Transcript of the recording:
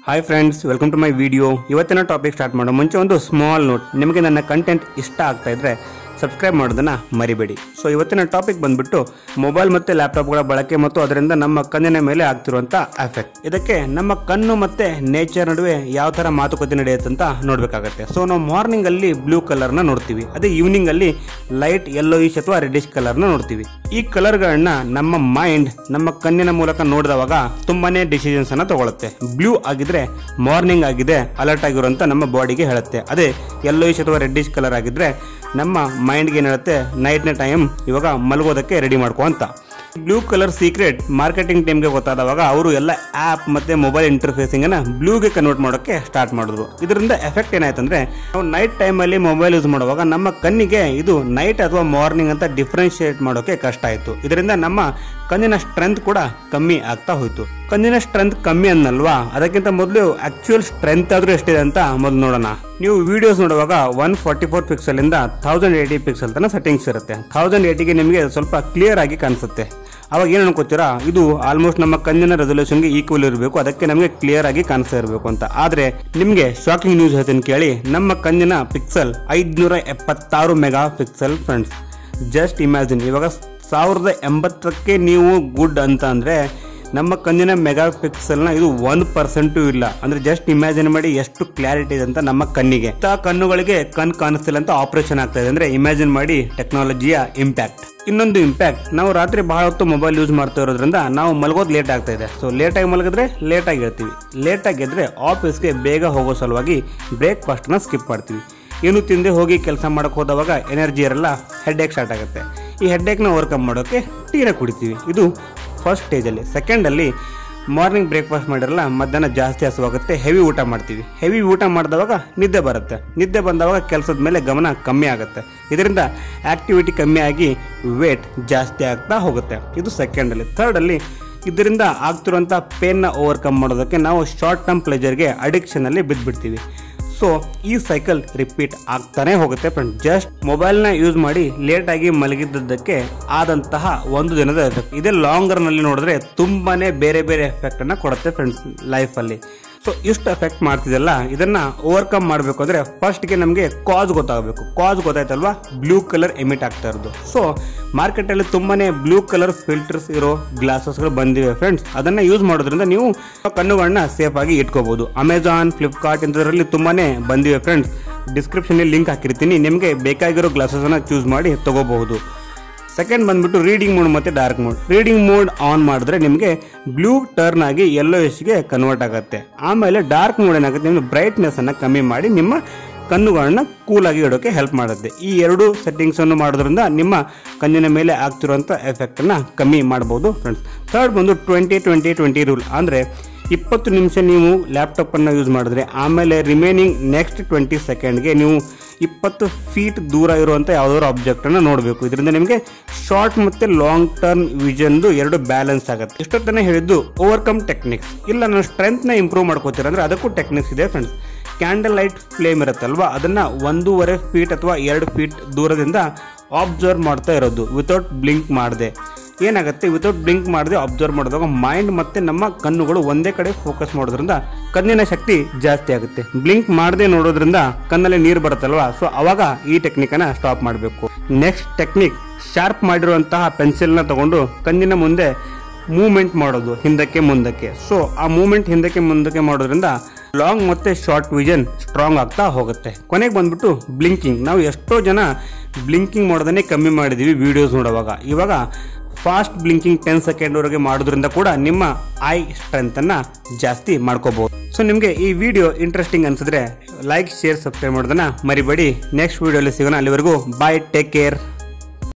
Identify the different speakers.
Speaker 1: hi friends welcome to my video ಇವತ್ತಿನ topic start ಮಾಡೋ ಮುಂಚೆ ಒಂದು ಸ್ಮಾಲ್ ನೋಟ್ ನಿಮಗೆ ನನ್ನ ಕಂಟೆಂಟ್ ಇಷ್ಟ ಆಗ್ತಾ ಇದ್ರೆ ಸಬ್ಸ್ಕ್ರೈಬ್ ಮಾಡೋದನ್ನ ಮರಿಬೇಡಿ ಸೊ ಇವತ್ತಿನ ಟಾಪಿಕ್ ಬಂದ್ಬಿಟ್ಟು ಮೊಬೈಲ್ ಮತ್ತು ಲ್ಯಾಪ್ಟಾಪ್ಗಳ ಬಳಕೆ ಮತ್ತು ಅದರಿಂದ ನಮ್ಮ ಕಣ್ಣಿನ ಮೇಲೆ ಆಗ್ತಿರುವಂಥ ಎಫೆಕ್ಟ್ ಇದಕ್ಕೆ ನಮ್ಮ ಕಣ್ಣು ಮತ್ತೆ ನೇಚರ್ ನಡುವೆ ಯಾವ ಥರ ಮಾತುಕತೆ ನಡೆಯುತ್ತೆ ಅಂತ ನೋಡಬೇಕಾಗತ್ತೆ ಸೊ ನಾವು ಮಾರ್ನಿಂಗ್ ಅಲ್ಲಿ ಬ್ಲೂ ಕಲರ್ನ ನೋಡ್ತೀವಿ ಅದೇ ಈವ್ನಿಂಗ್ ಅಲ್ಲಿ ಲೈಟ್ ಯೆಲ್ಲೋಯಿಶ್ ಅಥವಾ ರೆಡಿಶ್ ಕಲರ್ನ ನೋಡ್ತೀವಿ ಈ ಕಲರ್ಗಳನ್ನ ನಮ್ಮ ಮೈಂಡ್ ನಮ್ಮ ಕಣ್ಣಿನ ಮೂಲಕ ನೋಡಿದವಾಗ ತುಂಬಾನೇ ಡಿಸಿಷನ್ಸ್ ಅನ್ನ ತಗೊಳುತ್ತೆ ಬ್ಲೂ ಆಗಿದ್ರೆ ಮಾರ್ನಿಂಗ್ ಆಗಿದೆ ಅಲರ್ಟ್ ಆಗಿರುವಂತ ನಮ್ಮ ಬಾಡಿಗೆ ಹೇಳುತ್ತೆ ಅದೇ ಯೆಲ್ಲೋಯಿಶ್ ಅಥವಾ ರೆಡ್ಡಿಶ್ ಕಲರ್ ಆಗಿದ್ರೆ ನಮ್ಮ ಮೈಂಡ್ಗೆ ಏನು ಹೇಳುತ್ತೆ ನೈಟ್ನ ಟೈಮ್ ಇವಾಗ ಮಲಗೋದಕ್ಕೆ ರೆಡಿ ಮಾಡ್ಕೊ ಅಂತ ಬ್ಲೂ ಕಲರ್ ಸೀಕ್ರೆಟ್ ಮಾರ್ಕೆಟಿಂಗ್ ಟೀಮ್ಗೆ ಗೊತ್ತಾದವಾಗ ಅವರು ಎಲ್ಲ ಆ್ಯಪ್ ಮತ್ತೆ ಮೊಬೈಲ್ ಇಂಟರ್ಫೇಸಿಂಗ್ ಅನ್ನ ಬ್ಲೂಗೆ ಕನ್ವರ್ಟ್ ಮಾಡೋಕ್ಕೆ ಸ್ಟಾರ್ಟ್ ಮಾಡಿದ್ರು ಇದರಿಂದ ಎಫೆಕ್ಟ್ ಏನಾಯ್ತಂದ್ರೆ ನಾವು ನೈಟ್ ಟೈಮಲ್ಲಿ ಮೊಬೈಲ್ ಯೂಸ್ ಮಾಡುವಾಗ ನಮ್ಮ ಕಣ್ಣಿಗೆ ಇದು ನೈಟ್ ಅಥವಾ ಮಾರ್ನಿಂಗ್ ಅಂತ ಡಿಫ್ರೆನ್ಶಿಯೇಟ್ ಮಾಡೋಕೆ ಕಷ್ಟ ಆಯಿತು ಇದರಿಂದ ನಮ್ಮ ಕಣ್ಣಿನ ಸ್ಟ್ರೆಂತ್ ಕೂಡ ಕಮ್ಮಿ ಆಗ್ತಾ ಹೋಯ್ತು ಕಣ್ಣಿನ ಸ್ಟ್ರೆಂತ್ ಕಮ್ಮಿ ಅನ್ನಲ್ವಾ ಅದಕ್ಕಿಂತ ಮೊದಲು ಆಕ್ಚುಯಲ್ ಸ್ಟ್ರೆಂತ್ ಆದ್ರೂ ಎಷ್ಟಿದೆ ಅಂತ ಮೊದಲು ನೋಡೋಣ ನೀವು ವಿಡಿಯೋಸ್ ನೋಡುವಾಗ ಒನ್ ಫಾರ್ಟಿ ಫೋರ್ ಪಿಕ್ಸೆಲ್ ಇಂದ ಥೌಸಂಡ್ ಏಯ್ಟಿ ಪಿಕ್ಸೆಲ್ ತನಕ ಸೆಟ್ಟಿಂಗ್ಸ್ ಇರುತ್ತೆ ಥೌಸಂಡ್ ಏಯ್ಟಿಗೆ ನಿಮಗೆ ಸ್ವಲ್ಪ ಕ್ಲಿಯರ್ ಆಗಿ ಕಾಣಿಸುತ್ತೆ ಅವಾಗ ಏನು ಅನ್ಕೋತೀರಾ ಇದು ಆಲ್ಮೋಸ್ಟ್ ನಮ್ಮ ಕಣ್ಣಿನ ರೆಸೊಲ್ಯೂಷನ್ಗೆ ಈಕ್ವಲ್ ಇರಬೇಕು ಅದಕ್ಕೆ ನಮಗೆ ಕ್ಲಿಯರ್ ಆಗಿ ಕಾಣಿಸ್ತಾ ಇರಬೇಕು ಅಂತ ಆದ್ರೆ ನಿಮಗೆ ಶಾಕಿಂಗ್ ನ್ಯೂಸ್ ಹೇಳ್ತೀನಿ ಕೇಳಿ ನಮ್ಮ ಕಣ್ಣಿನ ಪಿಕ್ಸೆಲ್ ಐದ್ನೂರ ಎಪ್ಪತ್ತಾರು mega pixel friends just imagine ಇವಾಗ ಸಾವಿರದ ಎಂಬತ್ತಕ್ಕೆ ನೀವು ಗುಡ್ ಅಂತ ಅಂದ್ರೆ ನಮ್ಮ ಕಣ್ಣಿನ ಮೆಗಾ ಪಿಕ್ಸೆಲ್ನ ಇದು ಒಂದು ಪರ್ಸೆಂಟು ಇಲ್ಲ ಅಂದ್ರೆ ಜಸ್ಟ್ ಇಮ್ಯಾಜಿನ್ ಮಾಡಿ ಎಷ್ಟು ಕ್ಲಾರಿಟಿ ಇದೆ ಅಂತ ನಮ್ಮ ಕಣ್ಣಿಗೆ ಇಂಥ ಕಣ್ಣುಗಳಿಗೆ ಕಣ್ ಕಾಣಿಸ್ತಿಲ್ಲ ಅಂತ ಆಪರೇಷನ್ ಆಗ್ತಾ ಇದೆ ಅಂದ್ರೆ ಇಮ್ಯಾಜಿನ್ ಮಾಡಿ ಟೆಕ್ನಾಲಜಿಯ ಇಂಪ್ಯಾಕ್ಟ್ ಇನ್ನೊಂದು ಇಂಪ್ಯಾಕ್ಟ್ ನಾವು ರಾತ್ರಿ ಬಹಳ ಹೊತ್ತು ಮೊಬೈಲ್ ಯೂಸ್ ಮಾಡ್ತಾ ಇರೋದ್ರಿಂದ ನಾವು ಮಲಗೋದು ಲೇಟ್ ಆಗ್ತಾ ಇದೆ ಸೊ ಲೇಟಾಗಿ ಮಲಗಿದ್ರೆ ಲೇಟಾಗಿ ಹೇಳ್ತೀವಿ ಲೇಟಾಗಿ ಎದ್ರೆ ಆಫೀಸ್ಗೆ ಬೇಗ ಹೋಗೋ ಸಲುವಾಗಿ ಬ್ರೇಕ್ಫಾಸ್ಟ್ನ ಸ್ಕಿಪ್ ಮಾಡ್ತೀವಿ ಏನು ತಿಂದೆ ಹೋಗಿ ಕೆಲಸ ಮಾಡಕ್ಕೆ ಹೋದವಾಗ ಎನರ್ಜಿ ಇರಲ್ಲ ಹೆಡ್ಏಕ್ ಸ್ಟಾರ್ಟ್ ಆಗುತ್ತೆ ಈ ಹೆಡ್ಏಕ್ನ ಓವರ್ಕಮ್ ಮಾಡೋಕ್ಕೆ ಟೀನ ಕುಡಿತೀವಿ ಇದು ಫಸ್ಟ್ ಸ್ಟೇಜಲ್ಲಿ ಸೆಕೆಂಡಲ್ಲಿ ಮಾರ್ನಿಂಗ್ ಬ್ರೇಕ್ಫಾಸ್ಟ್ ಮಾಡಿರಲ್ಲ ಮಧ್ಯಾಹ್ನ ಜಾಸ್ತಿ ಹಸುವಾಗುತ್ತೆ ಹೆವಿ ಊಟ ಮಾಡ್ತೀವಿ ಹೆವಿ ಊಟ ಮಾಡಿದವಾಗ ನಿದ್ದೆ ಬರುತ್ತೆ ನಿದ್ದೆ ಬಂದವಾಗ ಕೆಲಸದ ಮೇಲೆ ಗಮನ ಕಮ್ಮಿ ಆಗುತ್ತೆ ಇದರಿಂದ ಆಕ್ಟಿವಿಟಿ ಕಮ್ಮಿ ಆಗಿ ವೇಟ್ ಜಾಸ್ತಿ ಆಗ್ತಾ ಹೋಗುತ್ತೆ ಇದು ಸೆಕೆಂಡಲ್ಲಿ ಥರ್ಡಲ್ಲಿ ಇದರಿಂದ ಆಗ್ತಿರುವಂಥ ಪೇನ್ನ ಓವರ್ಕಮ್ ಮಾಡೋದಕ್ಕೆ ನಾವು ಶಾರ್ಟ್ ಟರ್ಮ್ ಪ್ಲೆಜರ್ಗೆ ಅಡಿಕ್ಷನಲ್ಲಿ ಬಿದ್ದುಬಿಡ್ತೀವಿ ಸೊ ಈ ಸೈಕಲ್ ರಿಪೀಟ್ ಆಗ್ತಾನೆ ಹೋಗುತ್ತೆ ಫ್ರೆಂಡ್ ಜಸ್ಟ್ ಮೊಬೈಲ್ನ ಯೂಸ್ ಮಾಡಿ ಲೇಟ್ ಆಗಿ ಮಲಗಿದ್ದಕ್ಕೆ ಆದಂತಹ ಒಂದು ದಿನದ ಎಫೆಕ್ಟ್ ಇದೇ ಲಾಂಗ್ ರನ್ ಅಲ್ಲಿ ನೋಡಿದ್ರೆ ತುಂಬಾನೇ ಬೇರೆ ಬೇರೆ ಎಫೆಕ್ಟ್ ಅನ್ನ ಕೊಡುತ್ತೆ ಫ್ರೆಂಡ್ಸ್ ಲೈಫಲ್ಲಿ ಸೊ ಇಷ್ಟು ಎಫೆಕ್ಟ್ ಮಾಡ್ತಿದೆಲ್ಲ ಇದನ್ನ ಓವರ್ಕಮ್ ಮಾಡಬೇಕು ಅಂದ್ರೆ ಫಸ್ಟ್ಗೆ ನಮಗೆ ಕಾಸ್ ಗೊತ್ತಾಗಬೇಕು ಕಾಸ್ ಗೊತ್ತಾಯ್ತಲ್ವಾ ಬ್ಲೂ ಕಲರ್ ಎಮಿಟ್ ಆಗ್ತಾ ಇರೋದು ಸೊ ಮಾರ್ಕೆಟಲ್ಲಿ ತುಂಬಾನೇ ಬ್ಲೂ ಕಲರ್ ಫಿಲ್ಟರ್ಸ್ ಇರೋ ಗ್ಲಾಸಸ್ಗಳು ಬಂದಿವೆ ಫ್ರೆಂಡ್ಸ್ ಅದನ್ನ ಯೂಸ್ ಮಾಡೋದ್ರಿಂದ ನೀವು ಕಣ್ಣುಗಳನ್ನ ಸೇಫ್ ಆಗಿ ಇಟ್ಕೋಬಹುದು ಅಮೆಜಾನ್ ಫ್ಲಿಪ್ಕಾರ್ಟ್ ಇಂಥದ್ರಲ್ಲಿ ತುಂಬಾನೇ ಬಂದಿವೆ ಫ್ರೆಂಡ್ಸ್ ಡಿಸ್ಕ್ರಿಪ್ಷನ್ ಲಿಂಕ್ ಹಾಕಿರ್ತೀನಿ ನಿಮಗೆ ಬೇಕಾಗಿರೋ ಗ್ಲಾಸಸ್ ಅನ್ನ ಚೂಸ್ ಮಾಡಿ ತಗೋಬಹುದು ಸೆಕೆಂಡ್ ಬಂದ್ಬಿಟ್ಟು ರೀಡಿಂಗ್ ಮೋಡ್ ಮತ್ತೆ dark mode reading mode on ಮಾಡಿದ್ರೆ ನಿಮಗೆ ಬ್ಲೂ ಟರ್ನ್ ಆಗಿ ಯೆಲ್ಲೋ ಗೆ ಕನ್ವರ್ಟ್ ಆಗುತ್ತೆ ಆಮೇಲೆ ಡಾರ್ಕ್ ಮೋಡ್ ಏನಾಗುತ್ತೆ ನಿಮಗೆ ಬ್ರೈಟ್ನೆಸ್ ಅನ್ನ ಕಮ್ಮಿ ಮಾಡಿ ನಿಮ್ಮ ಕಣ್ಣುಗಳನ್ನ ಕೂಲಾಗಿ ಇಡೋಕೆ ಹೆಲ್ಪ್ ಮಾಡುತ್ತೆ ಈ ಎರಡು ಸೆಟ್ಟಿಂಗ್ಸ್ ಅನ್ನು ಮಾಡೋದ್ರಿಂದ ನಿಮ್ಮ ಕಣ್ಣಿನ ಮೇಲೆ ಆಗ್ತಿರುವಂಥ ಎಫೆಕ್ಟ್ ಅನ್ನ ಕಮ್ಮಿ ಮಾಡಬಹುದು ಫ್ರೆಂಡ್ಸ್ ಥರ್ಡ್ ಬಂದು ಟ್ವೆಂಟಿ ಟ್ವೆಂಟಿ ಟ್ವೆಂಟಿ ರೂಲ್ ಅಂದ್ರೆ ಇಪ್ಪತ್ತು ನಿಮಿಷ ನೀವು ಲ್ಯಾಪ್ಟಾಪ್ ಅನ್ನ ಯೂಸ್ ಮಾಡಿದ್ರೆ ಆಮೇಲೆ ರಿಮೈನಿಂಗ್ ನೆಕ್ಸ್ಟ್ ಟ್ವೆಂಟಿ ಸೆಕೆಂಡ್ಗೆ ನೀವು ಇಪ್ಪತ್ತು ಫೀಟ್ ದೂರ ಇರುವಂಥ ಯಾವುದಾದ್ರು ಆಬ್ಜೆಕ್ಟ್ ಅನ್ನ ನೋಡಬೇಕು ಇದರಿಂದ ನಿಮಗೆ ಶಾರ್ಟ್ ಮತ್ತೆ ಲಾಂಗ್ ಟರ್ಮ್ ವಿಷನ್ದು ಎರಡು ಬ್ಯಾಲೆನ್ಸ್ ಆಗುತ್ತೆ ಇಷ್ಟೊತ್ತನೇ ಹೇಳಿದ್ದು ಓವರ್ಕಮ್ ಟೆಕ್ನಿಕ್ಸ್ ಇಲ್ಲ ನಾನು ಸ್ಟ್ರೆಂತ್ನ ಇಂಪ್ರೂವ್ ಮಾಡ್ಕೋತೀರ ಅಂದ್ರೆ ಅದಕ್ಕೂ ಟೆಕ್ನಿಕ್ಸ್ ಇದೆ ಫ್ರೆಂಡ್ಸ್ ಕ್ಯಾಂಡಲ್ ಲೈಟ್ ಫ್ಲೇಮ್ ಇರುತ್ತಲ್ವಾ ಅದನ್ನ ಒಂದೂವರೆ ಫೀಟ್ ಅಥವಾ ಎರಡು ಫೀಟ್ ದೂರದಿಂದ ಆಬ್ಸರ್ವ್ ಮಾಡ್ತಾ ಇರೋದು ವಿತೌಟ್ ಬ್ಲಿಂಕ್ ಮಾಡದೆ ಏನಾಗುತ್ತೆ ವಿತೌಟ್ ಬ್ಲಿಂಕ್ ಮಾಡದೆ ಅಬ್ಸರ್ವ್ ಮಾಡಿದಾಗ ಮೈಂಡ್ ಮತ್ತೆ ನಮ್ಮ ಕಣ್ಣುಗಳು ಒಂದೇ ಕಡೆ ಫೋಕಸ್ ಮಾಡೋದ್ರಿಂದ ಕಣ್ಣಿನ ಶಕ್ತಿ ಜಾಸ್ತಿ ಆಗುತ್ತೆ ಬ್ಲಿಂಕ್ ಮಾಡದೆ ನೋಡೋದ್ರಿಂದ ಕಣ್ಣಲ್ಲಿ ನೀರು ಬರುತ್ತಲ್ವಾ ಸೊ ಅವಾಗ ಈ ಟೆಕ್ನಿಕ್ ಅನ್ನ ಸ್ಟಾಪ್ ಮಾಡಬೇಕು ನೆಕ್ಸ್ಟ್ ಟೆಕ್ನಿಕ್ ಶಾರ್ಪ್ ಮಾಡಿರುವಂತಹ ಪೆನ್ಸಿಲ್ನ ತಗೊಂಡು ಕಣ್ಣಿನ ಮುಂದೆ ಮೂವ್ಮೆಂಟ್ ಮಾಡೋದು ಹಿಂದಕ್ಕೆ ಮುಂದಕ್ಕೆ ಸೊ ಆ ಮೂವ್ಮೆಂಟ್ ಹಿಂದಕ್ಕೆ ಮುಂದಕ್ಕೆ ಮಾಡೋದ್ರಿಂದ ಲಾಂಗ್ ಮತ್ತೆ ಶಾರ್ಟ್ ವಿಷನ್ ಸ್ಟ್ರಾಂಗ್ ಆಗ್ತಾ ಹೋಗುತ್ತೆ ಕೊನೆಗೆ ಬಂದ್ಬಿಟ್ಟು ಬ್ಲಿಂಕಿಂಗ್ ನಾವು ಎಷ್ಟೋ ಜನ ಬ್ಲಿಂಕಿಂಗ್ ಮಾಡೋದನ್ನೇ ಕಮ್ಮಿ ಮಾಡಿದೀವಿ ವಿಡಿಯೋಸ್ ನೋಡುವಾಗ ಇವಾಗ ಫಾಸ್ಟ್ ಬ್ಲಿಂಕಿಂಗ್ ಟೆನ್ ಸೆಕೆಂಡ್ವರೆಗೆ ಮಾಡೋದ್ರಿಂದ ಕೂಡ ನಿಮ್ಮ ಐ ಸ್ಟ್ರೆಂತ್ ಅನ್ನ ಜಾಸ್ತಿ ಮಾಡ್ಕೋಬಹುದು ಸೊ ನಿಮಗೆ ಈ ವಿಡಿಯೋ ಇಂಟ್ರೆಸ್ಟಿಂಗ್ ಅನ್ಸಿದ್ರೆ ಲೈಕ್ ಶೇರ್ ಸಬ್ಸ್ಕ್ರೈಬ್ ಮಾಡೋದನ್ನ ಮರಿಬೇಡಿ ನೆಕ್ಸ್ಟ್ ವಿಡಿಯೋಲಿ ಸಿಗೋಣ ಅಲ್ಲಿವರೆಗೂ ಬಾಯ್ ಟೇಕ್ ಕೇರ್